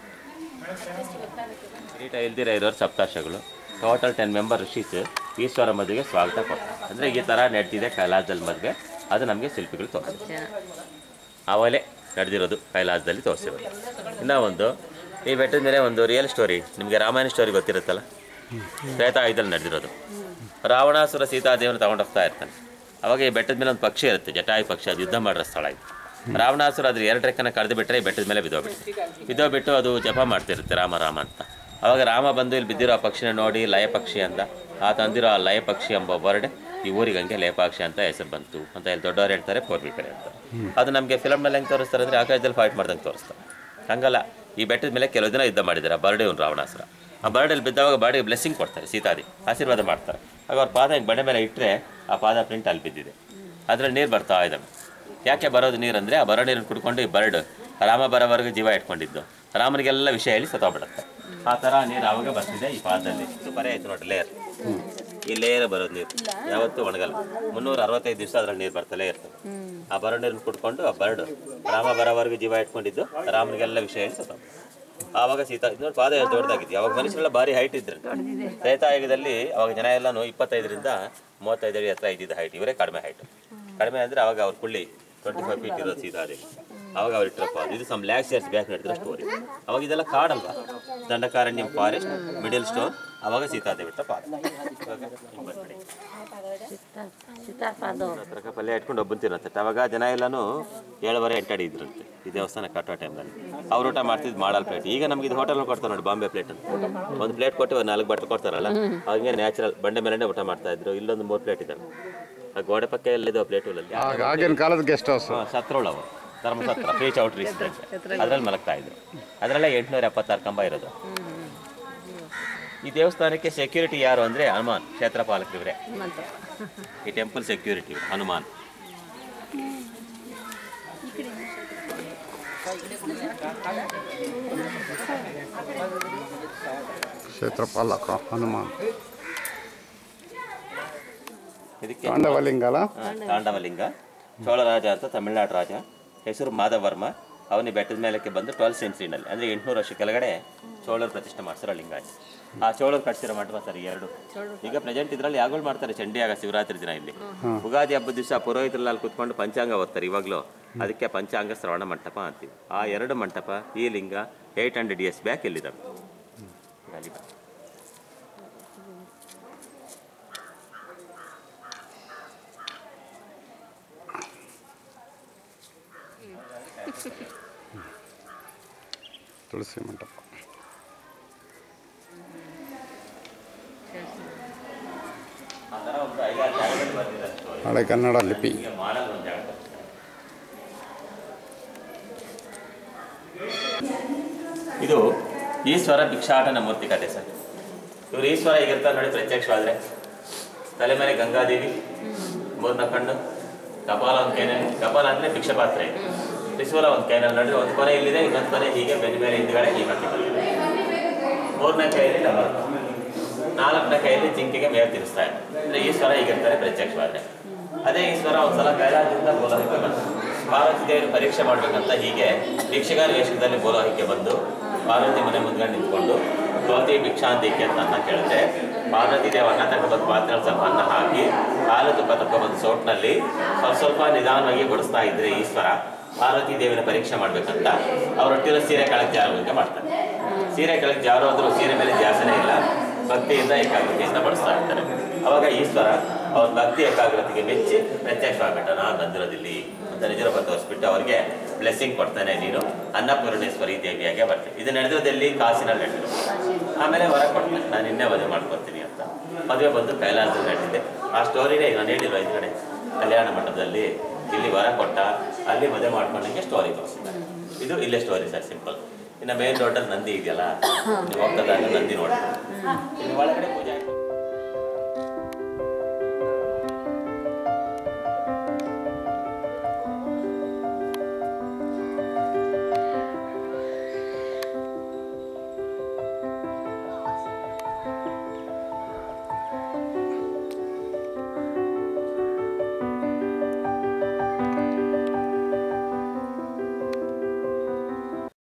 ಕಿರೀಟ ಇಲ್ದಿರ ಇರೋರು ಸಪ್ತಾಶಗಳು ಟೋಟಲ್ ಟೆನ್ ಮೆಂಬರ್ ಋಷೀಸ್ ಈಶ್ವರ ಮದುವೆಗೆ ಸ್ವಾಗತ ಕೊಡ್ತಾರೆ ಅಂದರೆ ಈ ಥರ ನಡೆದಿದೆ ಕೈಲಾಸದಲ್ಲಿ ಮದುವೆ ಅದು ನಮಗೆ ಶಿಲ್ಪಿಗಳು ತೋರಿಸಿದೆ ಜನ ಆವಾಗಲೇ ನಡೆದಿರೋದು ಕೈಲಾಸದಲ್ಲಿ ತೋರಿಸಿರೋದು ಇನ್ನೂ ಒಂದು ಈ ಬೆಟ್ಟದ ಮೇಲೆ ಒಂದು ರಿಯಲ್ ಸ್ಟೋರಿ ನಿಮಗೆ ರಾಮಾಯಣ ಸ್ಟೋರಿ ಗೊತ್ತಿರುತ್ತಲ್ಲ ತ್ರೇತಾಯುಧದಲ್ಲಿ ನಡೆದಿರೋದು ರಾವಣಾಸುರ ಸೀತಾದೇವನ ತಗೊಂಡು ಹೋಗ್ತಾ ಇರ್ತಾನೆ ಅವಾಗ ಈ ಬೆಟ್ಟದ ಮೇಲೆ ಒಂದು ಪಕ್ಷಿ ಇರುತ್ತೆ ಜಟಾಯು ಪಕ್ಷಿ ಅದು ಯುದ್ಧ ಮಾಡಿರೋ ಸ್ಥಳ ಇದು ರಾವಣಾಸುರ ಅದ್ರ ಎರಡು ರೆಕ್ಕನ ಕರೆದು ಬಿಟ್ಟರೆ ಈ ಬೆಟ್ಟದ ಮೇಲೆ ಬಿದ್ದೋಗ್ಬಿಡುತ್ತೆ ಬಿದ್ದೋಗ್ಬಿಟ್ಟು ಅದು ಜಪ ಮಾಡ್ತಿರುತ್ತೆ ರಾಮ ರಾಮ ಅಂತ ಅವಾಗ ರಾಮ ಬಂದು ಇಲ್ಲಿ ಬಿದ್ದಿರೋ ಆ ಪಕ್ಷಿನ ನೋಡಿ ಲಯ ಪಕ್ಷಿ ಅಂತ ಆ ತಂದಿರೋ ಆ ಲಯ ಪಕ್ಷಿ ಎಂಬ ವರ್ಡ್ ಈ ಊರಿಗೆ ಹಂಗೆ ಲಯಪಾಕ್ಷಿ ಅಂತ ಹೆಸರು ಬಂತು ಅಂತ ಇಲ್ಲಿ ದೊಡ್ಡವ್ರು ಹೇಳ್ತಾರೆ ಪೂರ್ವಿಕರೇ ಅಂತ ಅದು ನಮಗೆ ಫಿಲಮ್ನಲ್ಲಿ ಹೆಂಗೆ ತೋರಿಸ್ತಾರೆ ಅಂದರೆ ಆಕಾಶದಲ್ಲಿ ಫೈಟ್ ಮಾಡ್ದಂಗೆ ತೋರಿಸ್ತಾರೆ ಹಂಗಲ್ಲ ಈ ಬೆಟ್ಟದ ಮೇಲೆ ಕೆಲವು ದಿನ ಯುದ್ಧ ಮಾಡಿದ್ದಾರೆ ಆ ಬರ್ಡೆ ಒಂದು ರಾವಣಾಸುರ ಆ ಬರ್ಡಲ್ಲಿ ಬಿದ್ದಾಗ ಬಾಡಿಗೆ ಬ್ಲೆಸ್ಸಿಂಗ್ ಕೊಡ್ತಾರೆ ಸೀತಾದಿ ಆಶೀರ್ವಾದ ಮಾಡ್ತಾರೆ ಆಗ ಅವ್ರ ಪಾದ ಹಿಂಗೆ ಬಂಡೆ ಮೇಲೆ ಇಟ್ಟರೆ ಆ ಪಾದ ಪ್ರಿಂಟ್ ಅಲ್ಲಿ ಬಿದ್ದಿದೆ ಅದ್ರಲ್ಲಿ ನೀರು ಬರ್ತಾ ಇದ್ದಾವೆ ಯಾಕೆ ಬರೋದು ನೀರು ಅಂದರೆ ಆ ಬರೋ ನೀರನ್ನು ಕುಡ್ಕೊಂಡು ಈ ಬರ್ಡ್ ರಾಮ ಬರೋವರೆಗೂ ಜೀವ ಇಟ್ಕೊಂಡಿದ್ದು ರಾಮನಿಗೆಲ್ಲ ವಿಷಯ ಹೇಳಿ ಸತ್ತೋಗ್ಬಿಡುತ್ತೆ ಆ ಥರ ನೀರು ಆವಾಗ ಬರ್ತಿದೆ ಈ ಪಾದದಲ್ಲಿ ಬರೇ ಆಯ್ತು ನೋಡಿ ಲೇಯರ್ ಈ ಲೇಯರ್ ಬರೋದು ನೀರು ಯಾವತ್ತೂ ಒಣಗಲ್ಲ ಮುನ್ನೂರ ಅರವತ್ತೈದು ದಿವಸ ಅದ್ರಲ್ಲಿ ನೀರು ಬರ್ತಲೇ ಇರ್ತದೆ ಆ ಬರೋ ನೀರನ್ನು ಕುಡ್ಕೊಂಡು ಆ ಬರ್ಡ್ ರಾಮ ಬರೋವರೆಗೂ ಜೀವ ಇಟ್ಕೊಂಡಿದ್ದು ರಾಮನಿಗೆಲ್ಲ ವಿಷಯ ಹೇಳಿ ಸತ್ತೋಗ್ಬಿಡುತ್ತೆ ಆವಾಗ ಸೀತಾ ಇದು ನೋಡಿ ಪಾದ ಎಷ್ಟು ದೊಡ್ಡದಾಗಿದೆ ಅವಾಗ ಮನುಷ್ಯರೆಲ್ಲ ಭಾರಿ ಹೈಟ್ ಇದ್ರು ತ್ರೇತಾಯುಗದಲ್ಲಿ ಅವಾಗ ಜನ ಎಲ್ಲಾನು ಇಪ್ಪತ್ತೈದರಿಂದ ಮೂವತ್ತೈದು ಅಡಿ ಹತ್ರ ಇದ್ದಿದ್ದ ಹೈಟ್ ಇವರೇ ಕಡಿಮೆ ಹೈಟ್ ಕಡಿಮೆ ಅಂದ್ರೆ ಅವಾಗ ಅವ್ರ ಕುಳ್ಳಿ ಟ್ವೆಂಟಿ ಫೈವ್ ಫೀಟ್ ಇರೋದು ಸೀತಾದೇವಿ ಅವಾಗ ಅವ್ರು ಇಟ್ಟರಪ್ಪ ಇದು ಸಮ್ ಲ್ಯಾಕ್ಸ್ ಇಯರ್ಸ್ ಬ್ಯಾಕ್ ನಡೆದಿರೋ ಸ್ಟೋರಿ ಅವಾಗ ಇದೆಲ್ಲ ಕಾಡಲ್ವಾ ದಂಡಕಾರಣ್ಯಂ ಫಾರೆಸ್ಟ್ ಮಿಡಲ್ ಸ್ಟೋನ್ ಅವಾಗ ಸೀತಾದೇವಿ ಇಟ್ಟ ಪಾದ ಇವಾಗ ಹಿಂಗ್ ಬಂದ್ಬಿಡಿ. ಸೀತಾಪಾದ ಹತ್ರಕ್ಕೆ ಪಲ್ಯ ಇಟ್ಕೊಂಡು ಒಬ್ಬನ್ ತಿನ್ನತ್ತೆ ಅವಾಗ ಜನ ಎಲ್ಲಾನು ಏಳುವರೆ ಎಂಟಡಿ ಇದ್ರಂತೆ ಈ ದೇವಸ್ಥಾನ ಕಟ್ಟೋ ಟೈಮ್ನಲ್ಲಿ ಅವ್ರು ಊಟ ಮಾಡ್ತಿದ್ದು ಮಾಡಲ್ ಪ್ಲೇಟ್ ಈಗ ನಮ್ಗೆ ಇದು ಹೋಟೆಲ್ ಕೊಡ್ತಾರೆ ನೋಡಿ ಬಾಂಬೆ ಪ್ಲೇಟ್ ಅಂತ ಒಂದು ಪ್ಲೇಟ್ ಕೊಟ್ಟು ಒಂದು ನಾಲ್ಕು ಬಟ್ಟೆ ಕೊಡ್ತಾರಲ್ಲ ಹಂಗೆ ನ್ಯಾಚುರಲ್ ಬಂಡೆ ಮೇಲೆನೆ ಊಟ ಮಾಡ್ತಾ ಇದ್ರು ಇಲ್ಲೊಂದು ಮೂರು ಪ್ಲೇಟ್ ಇದ್ದಾವೆ ಆ ಗೋಡೆ ಪಕ್ಕ ಎಲ್ಲಿದೆ ಪ್ಲೇಟ್ ಅಲ್ಲಿ ಆಗ ಆಗಿನ ಕಾಲದ ಗೆಸ್ಟ್ ಹೌಸ್ ಸತ್ರೊಳವು ಧರ್ಮಸತ್ರ ಪೀಚ್ ಔಟ್ ಅದ್ರಲ್ಲಿ ಮಲಗ್ತಾ ಇದ್ರು ಅದರಲ್ಲೇ ಎಂಟುನೂರ ಎಪ್ಪತ್ತಾರು ಕಂಬ ಇರೋದು ಈ ದೇವಸ್ಥಾನಕ್ಕೆ ಸೆಕ್ಯೂರಿಟಿ ಯಾರು ಅಂದರೆ ಹನುಮಾನ್ ಕ್ಷೇತ್ರ ಪಾಲಕರಿವರೇ ಹನುಮಂತ ಈ ಟೆಂಪಲ್ ಸೆಕ್ಯೂರಿಟಿ ಹನುಮಾನ್ ಕ್ಷೇತ್ರಪಾಲಕ ಹನುಮಾನ್ ಇದಕ್ಕೆ ತಾಂಡವಲಿಂಗ ಅಲ್ಲ ಹಾ, ತಾಂಡವಲಿಂಗ ಚೋಳರಾಜ ಅಂತ ತಮಿಳ್ನಾಡು ರಾಜ ಹೆಸರು ಮಾಧವರ್ಮ ಅವನಿ ಬೆಟ್ಟದ ಮೇಲಕ್ಕೆ ಬಂದು ಟ್ವೆಲ್ತ್ ಸೆಂಚುರಿನಲ್ಲಿ ಅಂದರೆ ಎಂಟುನೂರು ವರ್ಷ ಕೆಳಗಡೆ ಚೋಳರು ಪ್ರತಿಷ್ಠೆ ಮಾಡಿಸಿರೋ ಲಿಂಗಾಜಿ ಆ ಚೋಳರು ಕಟ್ಟಿಸಿರೋ ಮಂಟಪ ಸರ್ ಈ ಎರಡು ಈಗ ಪ್ರೆಸೆಂಟ್ ಇದರಲ್ಲಿ ಯಾಗಳು ಮಾಡ್ತಾರೆ ಚಂಡಿಯಾಗ ಶಿವರಾತ್ರಿ ದಿನ ಇಲ್ಲಿ ಉಗಾದಿ ಹಬ್ಬದ ದಿವಸ ಪುರೋಹಿತರಲ್ಲಿ ಅಲ್ಲಿ ಕುತ್ಕೊಂಡು ಪಂಚಾಂಗ ಓದ್ತಾರೆ ಇವಾಗಲೂ ಅದಕ್ಕೆ ಪಂಚಾಂಗ ಶ್ರವಣ ಮಂಟಪ ಅಂತೀವಿ ಆ ಎರಡು ಮಂಟಪ ಈ ಲಿಂಗ ಏಯ್ಟ್ ಹಂಡ್ರೆಡ್ ಇಯರ್ಸ್ ಬ್ಯಾಕ್ ಇಲ್ಲಿದ್ದಾವೆ ಅಲ್ಲಿ ಬಾ. ತುಳಸಿ ಮಂಟಪ ಆ ಥರ ಒಂದು ಐದಾರು ಜಾಗದಲ್ಲಿ ಬರ್ತಿದ್ದಾರೆ story. ಹಳೆ ಕನ್ನಡ ಲಿಪಿ ಈಗ ಮಾಡಲ್ ಒಂದು ಜಾಗ ತೋರಿಸ್ತಾರೆ. ಇದು ಈಶ್ವರ ಭಿಕ್ಷಾಟನ ಮೂರ್ತಿ ಕತೆ ಸರ್ ಇವರು ಈಶ್ವರ ಈಗಿರ್ತಾರೆ ನೋಡಿ ಪ್ರತ್ಯಕ್ಷವಾದ್ರೆ ತಲೆ ಮೇಲೆ ಗಂಗಾದೇವಿ ಮೂರ್ನ ಕಣ್ಣು ಕಪಾಲ ಒಂದು ಕೈನಲ್ಲಿ ಕಪಾಲ ಅಂದರೆ ಭಿಕ್ಷೆ ಪಾತ್ರೆ ಇದೆ ತ್ರಿಶೂಲ ಒಂದು ಕೈನಲ್ಲಿ ನೋಡಿದ್ರೆ ಒಂದು ಕೊನೆ ಇಲ್ಲಿದೆ ಇನ್ನೊಂದು ಕೊನೆ ಹೀಗೆ ಬೆನ್ನ ಮೇಲೆ ಹಿಂದ್ಗಡೆ ಈ ಮಟ್ಟಿ ಬಂದಿದೆ ಮೂರನೇ ಕೈಯಲ್ಲಿ ಡಬಲ್ ನಾಲ್ಕನೇ ಕೈಯಲ್ಲಿ ಜಿಂಕೆಗೆ ಮೇವು ತಿನ್ನಿಸ್ತಾ ಇದೆ ಅಂದರೆ ಈಶ್ವರ ಈಗಿರ್ತಾರೆ ಪ್ರತ್ಯಕ್ಷವಾದ್ರೆ ಅದೇ ಈಶ್ವರ ಒಂದ್ಸಲ ಕೈಲಾಸದಿಂದ ಬೋಲೋಹಕ್ಕೆ ಬಂದ ಪಾರ್ವತಿ ದೇವರು ಪರೀಕ್ಷೆ ಮಾಡ್ಬೇಕಂತ ಹೀಗೆ ಭಿಕ್ಷೆಗಾರ ವೇಷದಲ್ಲಿ ಬೋಲೋಹಕ್ಕೆ ಬಂದು ಪಾರ್ವತಿ ಮನೆ ಮುಂದ್ಗಡೆ ನಿಂತ್ಕೊಂಡು ಗೋತಿ ಭಿಕ್ಷಾಂತಿಕೆ ಅಂತ ಅನ್ನ ಕೇಳಿದ್ರೆ ಪಾರ್ವತಿ ದೇವ ಅನ್ನ ತಗೊಂಡು ಪಾತ್ರೆ ಸ್ವಲ್ಪ ಅನ್ನ ಹಾಕಿ ಹಾಲು ತುಪ್ಪ ತಗೊಂಡ್ಬಂದು ಸೋಟ್ನಲ್ಲಿ ಸ್ವಲ್ಪ ಸ್ವಲ್ಪ ನಿಧಾನವಾಗಿ ಬಡಿಸ್ತಾ ಇದ್ರೆ ಈಶ್ವರ ಪಾರ್ವತಿ ದೇವಿನ ಪರೀಕ್ಷೆ ಮಾಡ್ಬೇಕಂತ ಅವ್ರು ಒಟ್ಟಿರೋ ಸೀರೆ ಕೆಳಗೆ ಜಾರುವಂಗೆ ಮಾಡ್ತಾರೆ ಸೀರೆ ಕೆಳಗೆ ಜಾರು ಅಂದ್ರೂ ಸೀರೆ ಮೇಲೆ ಜಾಸನೇ ಇಲ್ಲ ಭಕ್ತಿಯಿಂದ ಏಕಾಗ್ರತೆಯಿಂದ ಬಡಿಸ್ತಾ ಇರ್ತಾರೆ ಅವಾಗ ಈಶ್ವರ ಅವ್ರ ಭಕ್ತಿ ಏಕಾಗ್ರತೆಗೆ ಮೆಚ್ಚಿ ಪ್ರತ್ಯಕ್ಷವಾಗ್ಬಿಟ್ಟ ನಾನು ಬಂದಿರೋದಿಲ್ಲಿ ಅಂತ ನಿಜರೂಪ ತೋರಿಸ್ಬಿಟ್ಟು ಅವ್ರಿಗೆ ಬ್ಲೆಸ್ಸಿಂಗ್ ಕೊಡ್ತಾನೆ ನೀನು ಅನ್ನಪೂರ್ಣೇಶ್ವರಿ ದೇವಿಯಾಗೆ ಬರ್ತೀನಿ ಇದು ನಡೆದಿರೋದೆಲ್ಲಿ ಕಾಸಿನಲ್ಲಿ ನಡೆದ್ರು ಆಮೇಲೆ ವರ ಕೊಡ್ತಾನೆ ನಾನು ಇನ್ನೇ ಮದುವೆ ಮಾಡ್ಕೊತೀನಿ ಅಂತ ಮದುವೆ ಬಂದು ಕೈಲಾಸದಲ್ಲಿ ನಡೆದಿದೆ ಆ ಸ್ಟೋರಿನೇ ನಾನು ಹೇಳಿರೋ ಈ ಕಡೆ ಕಲ್ಯಾಣ ಮಂಟಪದಲ್ಲಿ ಇಲ್ಲಿ ವರ ಕೊಟ್ಟ ಅಲ್ಲಿ ಮದುವೆ ಮಾಡ್ಕೊಂಡಂಗೆ ಸ್ಟೋರಿ ತೋರಿಸಿದ್ದಾರೆ ಇದು ಇಲ್ಲೇ ಸ್ಟೋರಿ ಸರ್ ಸಿಂಪಲ್ ಇನ್ನು ಮೇನ್ ರೋಡಲ್ಲಿ ನಂದಿ ಇದೆಯಲ್ಲ ನೀವು ಹೋಗ್ತದ ನಂದಿ ನೋಡಿ ಇನ್ನು ಒಳಗಡೆ ಪೂಜೆ